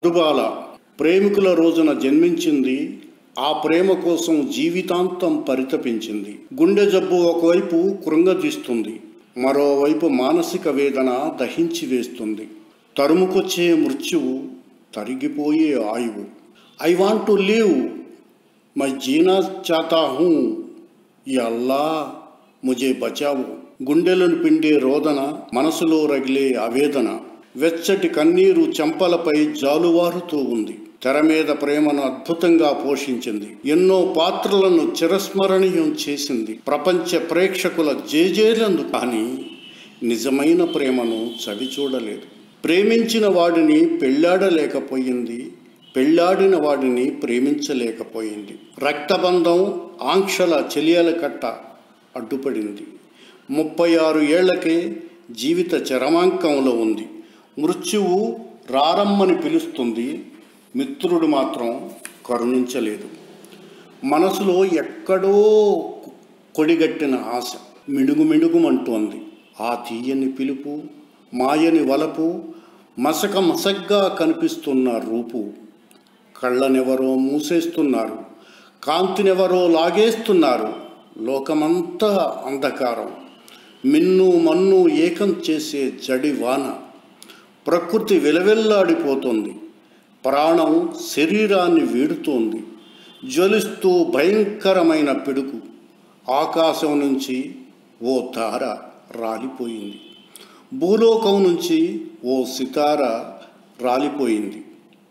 మధుబాల ప్రేమికుల రోజున జన్మించింది ఆ ప్రేమ కోసం జీవితాంతం పరితపించింది గుండె జబ్బు ఒకవైపు కృంగదీస్తుంది మరోవైపు మానసిక వేదన దహించి వేస్తుంది తరుముకొచ్చే మృత్యువు తరిగిపోయే ఆయువు ఐ వాంట్ టు లివ్ मैं जीना चाहता हूँ या అల్లా ముజే బచావు గుండెలను పిండే రోదన మనసులో రగిలే ఆవేదన వెచ్చటి కన్నీరు చెంపలపై జాలువారుతూ ఉంది తెర మీద ప్రేమను అద్భుతంగా పోషించింది ఎన్నో పాత్రలను చిరస్మరణీయం చేసింది ప్రపంచ ప్రేక్షకుల జేజేలందు కానీ నిజమైన ప్రేమను చవి చూడలేదు ప్రేమించిన వాడిని పెళ్ళాడలేకపోయింది పెళ్ళాడిన వాడిని ప్రేమించలేకపోయింది రక్తబంధం ఆంక్షల చెలియల కట్ట అడ్డుపడింది ముప్పై ఆరు ఏళ్లకే జీవిత చరమాంకంలో ఉంది మృత్యువు రారమ్మని పిలుస్తుంది మిత్రుడు మాత్రం కరుణించలేదు మనసులో ఎక్కడో కొడిగట్టిన ఆశ మిడుగు మిడుగుమంటోంది ఆ తీయని పిలుపు మాయని వలపు మసక మసగ్గా కనిపిస్తున్న రూపు కళ్ళనెవరో మూసేస్తున్నారు కాంతినెవరో లాగేస్తున్నారు లోకమంతా అంధకారం మిన్ను మన్ను ఏకం చేసే జడి వాన ప్రకృతి విలవిల్లాడిపోతుంది ప్రాణం శరీరాన్ని వీడుతోంది జ్వలిస్తూ భయంకరమైన పిడుగు ఆకాశం నుంచి ఓ తార రాలిపోయింది భూలోకం నుంచి ఓ సితార రాలిపోయింది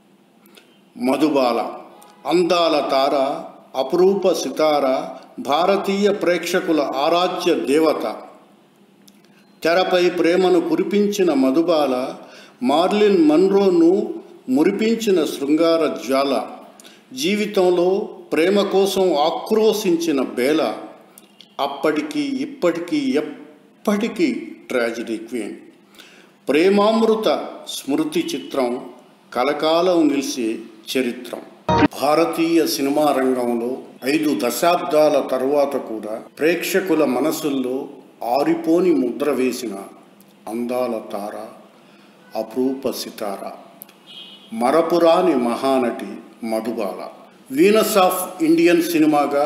మధుబాల అందాల తార అపురూప సితార భారతీయ ప్రేక్షకుల ఆరాధ్య దేవత తెరపై ప్రేమను కురిపించిన మధుబాల మార్లిన్ మన్రోను మురిపించిన శృంగార జ్వాల జీవితంలో ప్రేమ కోసం ఆక్రోశించిన బేల అప్పటికి ఇప్పటికీ ఎప్పటికీ ట్రాజిడీ క్వీన్ ప్రేమామృత స్మృతి చిత్రం కలకాలం నిలిచే చరిత్రం భారతీయ సినిమా రంగంలో ఐదు దశాబ్దాల తరువాత కూడా ప్రేక్షకుల మనసుల్లో ఆరిపోని ముద్ర వేసిన అందాల తార అపరూప సితార మరపురాని మహానటి మధుబాల వీనస్ ఆఫ్ ఇండియన్ సినిమాగా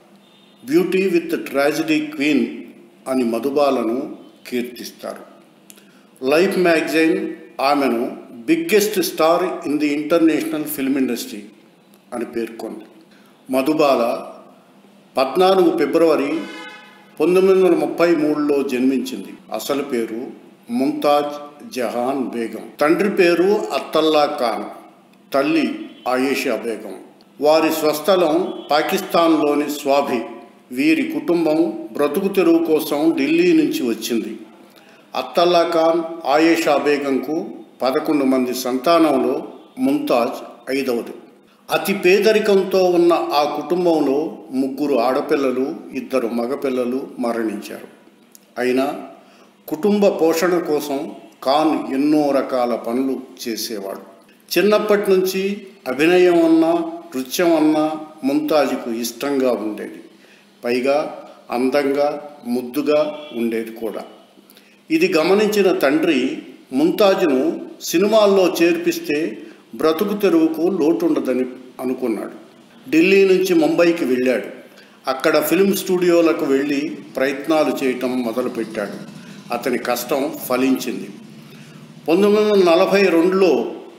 బ్యూటీ విత్ ట్రాజిడీ క్వీన్ అని మధుబాలను కీర్తిస్తారు లైఫ్ మ్యాగజైన్ ఆమెను biggest star in the international film industry అని పేర్కొంది మధుబాల పద్నాలుగు ఫిబ్రవరి పంతొమ్మిది వందల ముప్పై మూడులో జన్మించింది అసలు పేరు ముంతాజ్ జహాన్ బేగం తండ్రి పేరు అత్తల్లా ఖాన్ తల్లి ఆయేషా బేగం వారి స్వస్థలం పాకిస్తాన్లోని స్వాభి వీరి కుటుంబం బ్రతుకు తెరువు కోసం ఢిల్లీ నుంచి వచ్చింది అత్తల్లా ఖాన్ ఆయేషా బేగంకు పదకొండు మంది సంతానంలో ముంతాజ్ ఐదవది అతి పేదరికంతో ఉన్న ఆ కుటుంబంలో ముగ్గురు ఆడపిల్లలు ఇద్దరు మగపిల్లలు మరణించారు అయినా కుటుంబ పోషణ కోసం ఖాన్ ఎన్నో రకాల పనులు చేసేవాడు చిన్నప్పటి నుంచి అభినయం అన్నా నృత్యం అన్నా ముంతాజ్కు ఇష్టంగా ఉండేది పైగా అందంగా ముద్దుగా ఉండేది కూడా ఇది గమనించిన తండ్రి ముంతాజ్ను సినిమాల్లో చేర్పిస్తే బ్రతుకు తెరువుకు లోటుండదని అనుకున్నాడు ఢిల్లీ నుంచి ముంబైకి వెళ్ళాడు అక్కడ ఫిల్మ్ స్టూడియోలకు వెళ్ళి ప్రయత్నాలు చేయటం మొదలుపెట్టాడు అతని కష్టం ఫలించింది పంతొమ్మిది వందల నలభై రెండులో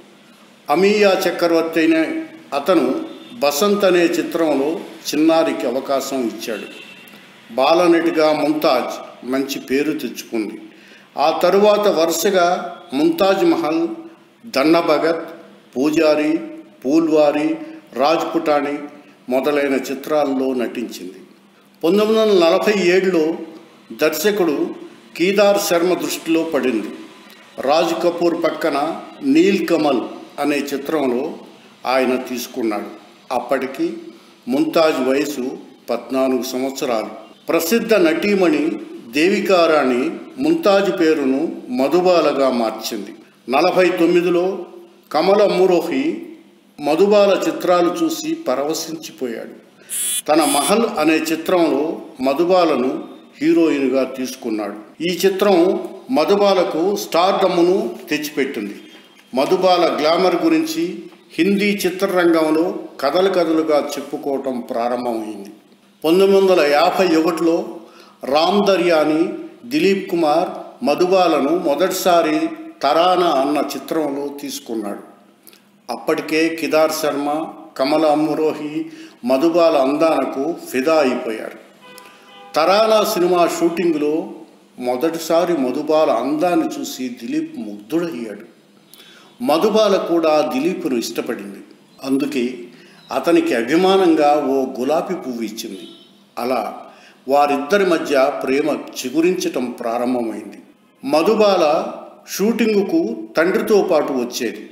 అమీయా చక్రవర్తి అయిన అతను బసంత్ అనే చిత్రంలో చిన్నారికి అవకాశం ఇచ్చాడు బాలనటిగా ముంతాజ్ మంచి పేరు తెచ్చుకుంది ఆ తరువాత వరుసగా ముంతాజ్ మహల్ దన్న భగత్ పూజారి పూల్వారి రాజ్ పుటాని మొదలైన చిత్రాల్లో నటించింది పంతొమ్మిది వందల నలభై ఏడులో దర్శకుడు కీదార్ శర్మ దృష్టిలో పడింది రాజ్ కపూర్ పక్కన నీల్ కమల్ అనే చిత్రంలో ఆయన తీసుకున్నాడు అప్పటికి ముంతాజ్ వయసు పద్నాలుగు సంవత్సరాలు ప్రసిద్ధ నటీమణి దేవికారాణి ముంతాజ్ పేరును మధుబాలగా మార్చింది నలభై తొమ్మిదిలో కమల మురోహి మధుబాల చిత్రాలు చూసి పరవశించిపోయాడు తన మహల్ అనే చిత్రంలో మధుబాలను హీరోయిన్గా తీసుకున్నాడు ఈ చిత్రం మధుబాలకు స్టార్డమ్మును తెచ్చిపెట్టింది మధుబాల గ్లామర్ గురించి హిందీ చిత్రరంగంలో కథలు కథలుగా చెప్పుకోవటం ప్రారంభమైంది పంతొమ్మిది వందల యాభై ఒకటిలో రామ్ దర్యాని దిలీప్ కుమార్ మధుబాలను మొదటిసారి తరానా అన్న చిత్రంలో తీసుకున్నాడు అప్పటికే కిదార్ శర్మ కమల అమ్మురోహి మధుబాల అందానకు ఫిదా అయిపోయారు తరానా సినిమా షూటింగ్లో మొదటిసారి మధుబాల అందాన్ని చూసి దిలీప్ ముగ్ధుడయ్యాడు మధుబాల కూడా దిలీప్ను ఇష్టపడింది అందుకే అతనికి అభిమానంగా ఓ గులాబీ పువ్వు ఇచ్చింది అలా వారిద్దరి మధ్య ప్రేమ చిగురించటం ప్రారంభమైంది మధుబాల షూటింగుకు తండ్రితో పాటు వచ్చేది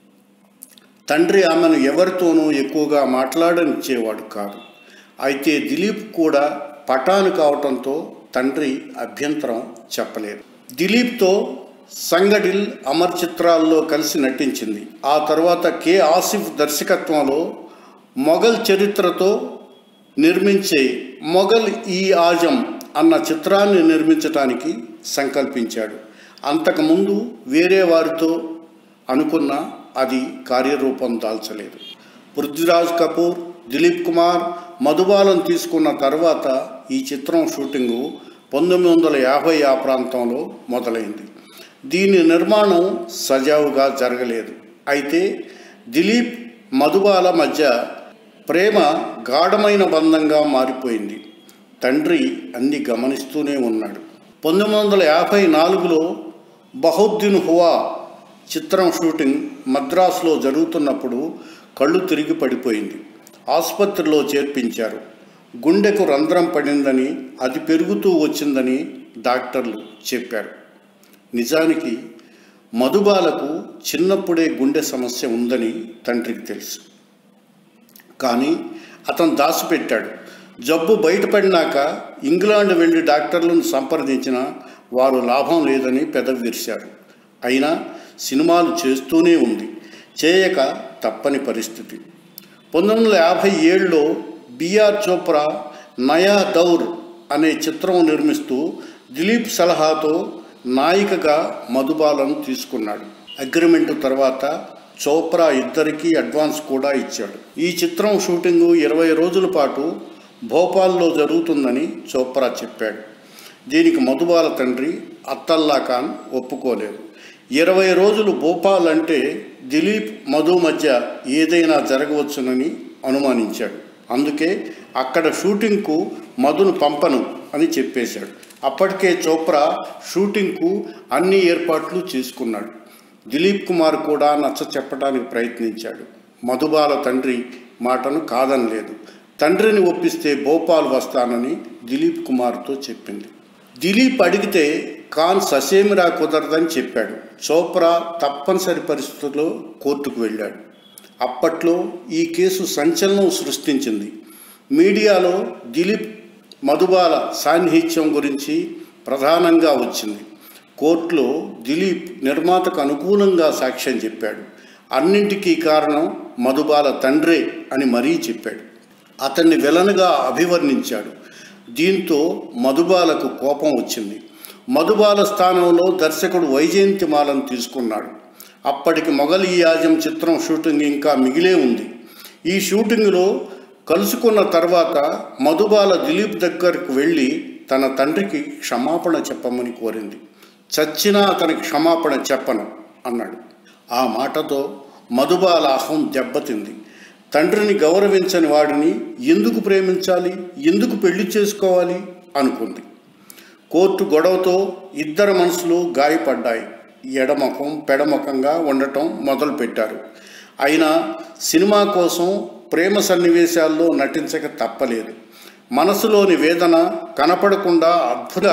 తండ్రి ఆమెను ఎవరితోనూ ఎక్కువగా మాట్లాడనిచ్చేవాడు కాదు అయితే దిలీప్ కూడా పటాను కావటంతో తండ్రి అభ్యంతరం చెప్పలేదు దిలీప్తో సంగడిల్ అమర్ చిత్రాల్లో కలిసి నటించింది ఆ తర్వాత కె ఆసిఫ్ దర్శకత్వంలో మొఘల్ చరిత్రతో నిర్మించే మొఘల్ ఈ ఆజం అన్న చిత్రాన్ని నిర్మించటానికి సంకల్పించాడు అంతకుముందు వేరే వారితో అనుకున్న అది కార్యరూపం దాల్చలేదు పృథ్వీరాజ్ కపూర్ దిలీప్ కుమార్ మధుబాలను తీసుకున్న తర్వాత ఈ చిత్రం షూటింగు పంతొమ్మిది వందల యాభై ఆ ప్రాంతంలో మొదలైంది దీని నిర్మాణం సజావుగా జరగలేదు అయితే దిలీప్ మధుబాల మధ్య ప్రేమ గాఢమైన బంధంగా మారిపోయింది తండ్రి అన్ని గమనిస్తూనే ఉన్నాడు పంతొమ్మిది వందల యాభై నాలుగులో బహుద్దీన్ హువా చిత్రం షూటింగ్ మద్రాసులో జరుగుతున్నప్పుడు కళ్ళు తిరిగి పడిపోయింది ఆసుపత్రిలో చేర్పించారు గుండెకు రంధ్రం పడిందని అది పెరుగుతూ వచ్చిందని డాక్టర్లు చెప్పారు నిజానికి మధుబాలకు చిన్నప్పుడే గుండె సమస్య ఉందని తండ్రికి తెలుసు కానీ అతను దాచిపెట్టాడు జబ్బు బయటపడినాక ఇంగ్లాండ్ వెళ్ళి డాక్టర్లను సంప్రదించిన వారు లాభం లేదని పెదవి విరిశారు అయినా సినిమాలు చేస్తూనే ఉంది చేయక తప్పని పరిస్థితి పంతొమ్మిది వందల యాభై ఏడులో బిఆర్ చోప్రా నయా దౌర్ అనే చిత్రం నిర్మిస్తూ దిలీప్ సలహాతో నాయికగా మధుబాలను తీసుకున్నాడు అగ్రిమెంట్ తర్వాత చోప్రా ఇద్దరికీ అడ్వాన్స్ కూడా ఇచ్చాడు ఈ చిత్రం షూటింగు ఇరవై రోజుల పాటు భోపాల్లో జరుగుతుందని చోప్రా చెప్పాడు దీనికి మధుబాల తండ్రి అత్తల్లా ఖాన్ ఒప్పుకోలేదు ఇరవై రోజులు భోపాల్ అంటే దిలీప్ మధు మధ్య ఏదైనా జరగవచ్చునని అనుమానించాడు అందుకే అక్కడ షూటింగ్కు మధును పంపను అని చెప్పేశాడు అప్పటికే చోప్రా షూటింగ్కు అన్ని ఏర్పాట్లు చేసుకున్నాడు దిలీప్ కుమార్ కూడా నచ్చ చెప్పడానికి ప్రయత్నించాడు మధుబాల తండ్రి మాటను కాదనలేదు తండ్రిని ఒప్పిస్తే భోపాల్ వస్తానని దిలీప్ కుమార్తో చెప్పింది దిలీప్ అడిగితే ఖాన్ ససేమిరా కుదరదని చెప్పాడు చోప్రా తప్పనిసరి పరిస్థితుల్లో కోర్టుకు వెళ్ళాడు అప్పట్లో ఈ కేసు సంచలనం సృష్టించింది మీడియాలో దిలీప్ మధుబాల సాన్నిహిత్యం గురించి ప్రధానంగా వచ్చింది కోర్టులో దిలీప్ నిర్మాతకు అనుకూలంగా సాక్ష్యం చెప్పాడు అన్నింటికీ కారణం మధుబాల తండ్రే అని మరీ చెప్పాడు అతన్ని విలన్గా అభివర్ణించాడు దీంతో మధుబాలకు కోపం వచ్చింది మధుబాల స్థానంలో దర్శకుడు వైజయంతిమాలను తీసుకున్నాడు అప్పటికి మొఘల్ ఈ యాజం చిత్రం షూటింగ్ ఇంకా మిగిలే ఉంది ఈ షూటింగ్లో కలుసుకున్న తర్వాత మధుబాల దిలీప్ దగ్గరకు వెళ్ళి తన తండ్రికి క్షమాపణ చెప్పమని కోరింది చచ్చినా అతనికి క్షమాపణ చెప్పను అన్నాడు ఆ మాటతో మధుబాల అహం దెబ్బతింది తండ్రిని గౌరవించని వాడిని ఎందుకు ప్రేమించాలి ఎందుకు పెళ్లి చేసుకోవాలి అనుకుంది కోర్టు గొడవతో ఇద్దరు మనసులు గాయపడ్డాయి ఎడముఖం పెడముఖంగా ఉండటం మొదలుపెట్టారు అయినా సినిమా కోసం ప్రేమ సన్నివేశాల్లో నటించక తప్పలేదు మనసులోని వేదన కనపడకుండా అద్భుత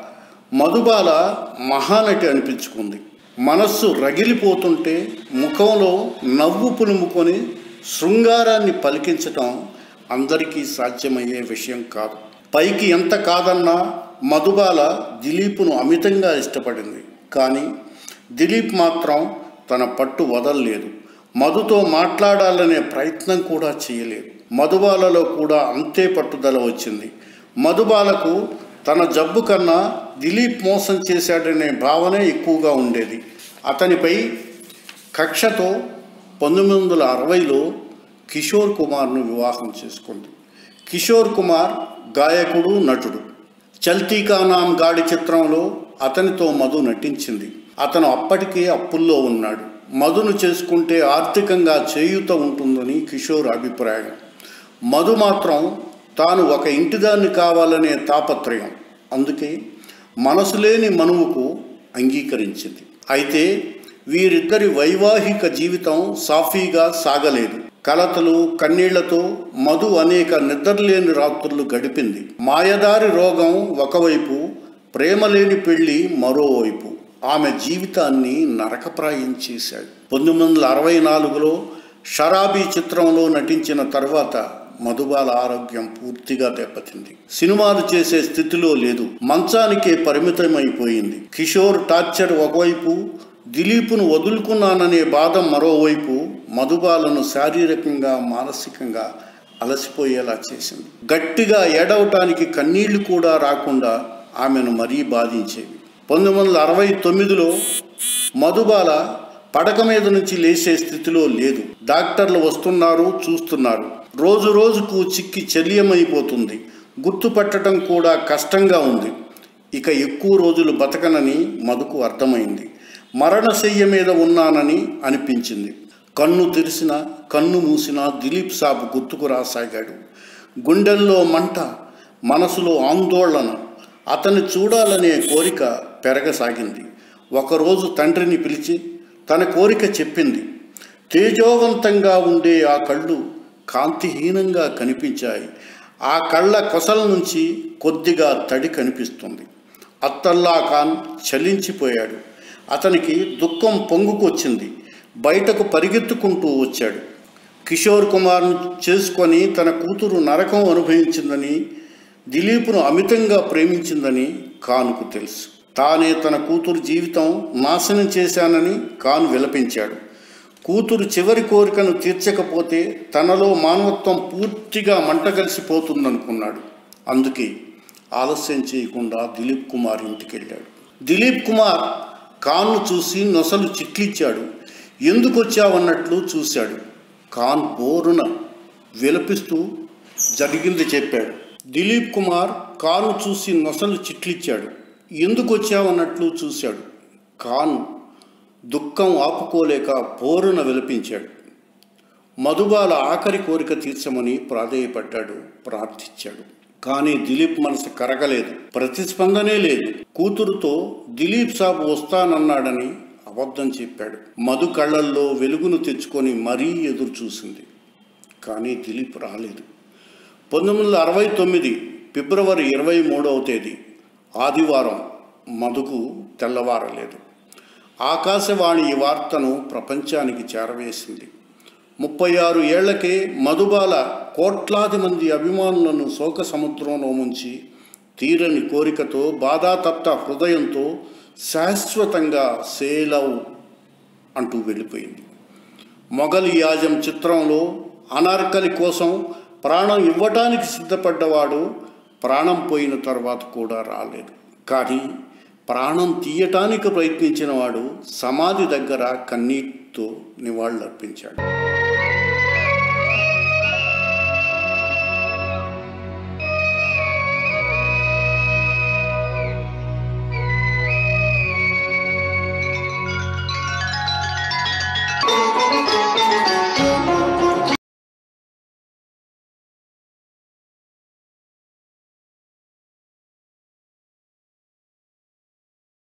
మధుబాల మహానటి అనిపించుకుంది మనస్సు రగిలిపోతుంటే ముఖంలో నవ్వు పులుముకొని శృంగారాన్ని పలికించటం అందరికీ సాధ్యమయ్యే విషయం కాదు పైకి ఎంత కాదన్నా మధుబాల దిలీప్ను అమితంగా ఇష్టపడింది కానీ దిలీప్ మాత్రం తన పట్టు వదలలేదు మధుతో మాట్లాడాలనే ప్రయత్నం కూడా చేయలేదు మధుబాలలో కూడా అంతే పట్టుదల వచ్చింది మధుబాలకు తన జబ్బు కన్నా దిలీప్ మోసం చేశాడనే భావనే ఎక్కువగా ఉండేది అతనిపై కక్షతో పంతొమ్మిది వందల అరవైలో కిషోర్ కుమార్ను వివాహం చేసుకుంది కిషోర్ కుమార్ గాయకుడు నటుడు చల్తీకా నామ్ గాడి చిత్రంలో అతనితో మధు నటించింది అతను అప్పటికే అప్పుల్లో ఉన్నాడు మధును చేసుకుంటే ఆర్థికంగా చేయూత ఉంటుందని కిషోర్ అభిప్రాయం మధు మాత్రం తాను ఒక ఇంటిదాన్ని కావాలనే తాపత్రయం అందుకే మనసు లేని మనువుకు అంగీకరించింది అయితే వీరిద్దరి వైవాహిక జీవితం సాఫీగా సాగలేదు కలతలు కన్నీళ్లతో మధు అనేక నిద్రలేని రాత్రులు గడిపింది మాయదారి రోగం ఒకవైపు ప్రేమలేని పెళ్లి మరోవైపు ఆమె జీవితాన్ని నరకప్రాయం చేశాడు పంతొమ్మిది వందల అరవై నాలుగులో షరాబీ చిత్రంలో నటించిన తర్వాత మధుబాల ఆరోగ్యం పూర్తిగా దెబ్బతింది సినిమాలు చేసే స్థితిలో లేదు మంచానికే పరిమితమైపోయింది కిషోర్ టార్చర్ ఒకవైపు దిలీప్ను వదులుకున్నాననే బాధ మరోవైపు మధుబాలను శారీరకంగా మానసికంగా అలసిపోయేలా చేసింది గట్టిగా ఏడవటానికి కన్నీళ్లు కూడా రాకుండా ఆమెను మరీ బాధించేవి పంతొమ్మిది వందల అరవై తొమ్మిదిలో మధుబాల పడక మీద నుంచి లేచే స్థితిలో లేదు డాక్టర్లు వస్తున్నారు చూస్తున్నారు రోజు రోజుకు చిక్కి చెల్యమైపోతుంది గుర్తుపట్టడం కూడా కష్టంగా ఉంది ఇక ఎక్కువ రోజులు బతకనని మధుకు అర్థమైంది మరణశయ్య మీద ఉన్నానని అనిపించింది కన్ను తెరిసిన కన్ను మూసిన దిలీప్ సాబ్ గుర్తుకు రాసాగాడు గుండెల్లో మంట మనసులో ఆందోళన అతన్ని చూడాలనే కోరిక పెరగసాగింది ఒకరోజు తండ్రిని పిలిచి తన కోరిక చెప్పింది తేజోవంతంగా ఉండే ఆ కళ్ళు కాంతిహీనంగా కనిపించాయి ఆ కళ్ళ కొసల నుంచి కొద్దిగా తడి కనిపిస్తుంది అత్తల్లా ఖాన్ చలించిపోయాడు అతనికి దుఃఖం పొంగుకొచ్చింది బయటకు పరిగెత్తుకుంటూ వచ్చాడు కిషోర్ కుమార్ను చేసుకొని తన కూతురు నరకం అనుభవించిందని దిలీప్ను అమితంగా ప్రేమించిందని ఖాన్కు తెలుసు తానే తన కూతురు జీవితం నాశనం చేశానని ఖాన్ విలపించాడు కూతురు చివరి కోరికను తీర్చకపోతే తనలో మానవత్వం పూర్తిగా మంటగలిసిపోతుందనుకున్నాడు అందుకే ఆలస్యం చేయకుండా దిలీప్ కుమార్ ఇంటికి వెళ్ళాడు దిలీప్ కుమార్ ఖాన్ను చూసి నొసలు చిట్లిచ్చాడు ఎందుకు వచ్చావన్నట్లు చూశాడు ఖాన్ బోరున విలపిస్తూ జరిగింది చెప్పాడు దిలీప్ కుమార్ ఖాన్ చూసి నొసలు చిట్లిచ్చాడు ఎందుకు వచ్చావన్నట్లు చూశాడు ఖాన్ దుఃఖం ఆపుకోలేక బోరున విలపించాడు మధుబాల ఆఖరి కోరిక తీర్చమని ప్రాధేయపడ్డాడు ప్రార్థించాడు కానీ దిలీప్ మనసు కరగలేదు ప్రతిస్పందనే లేదు కూతురుతో దిలీప్ సాబ్ వస్తానన్నాడని అబద్ధం చెప్పాడు మధు కళ్ళల్లో వెలుగును తెచ్చుకొని మరీ ఎదురు చూసింది కానీ దిలీప్ రాలేదు పంతొమ్మిది వందల అరవై తొమ్మిది ఫిబ్రవరి ఇరవై మూడవ తేదీ ఆదివారం మధుకు తెల్లవారలేదు ఆకాశవాణి ఈ వార్తను ప్రపంచానికి చేరవేసింది ముప్పై ఆరు ఏళ్లకే మధుబాల కోట్లాది మంది అభిమానులను శోక సముద్రంలో ముంచి తీరని కోరికతో బాధాతప్త హృదయంతో శాశ్వతంగా సేలవు అంటూ వెళ్ళిపోయింది మొఘల్ యాజం చిత్రంలో అనార్కలి కోసం ప్రాణం ఇవ్వటానికి సిద్ధపడ్డవాడు ప్రాణం పోయిన తర్వాత కూడా రాలేదు కానీ ప్రాణం తీయటానికి ప్రయత్నించిన వాడు సమాధి దగ్గర కన్నీటితో నివాళులర్పించాడు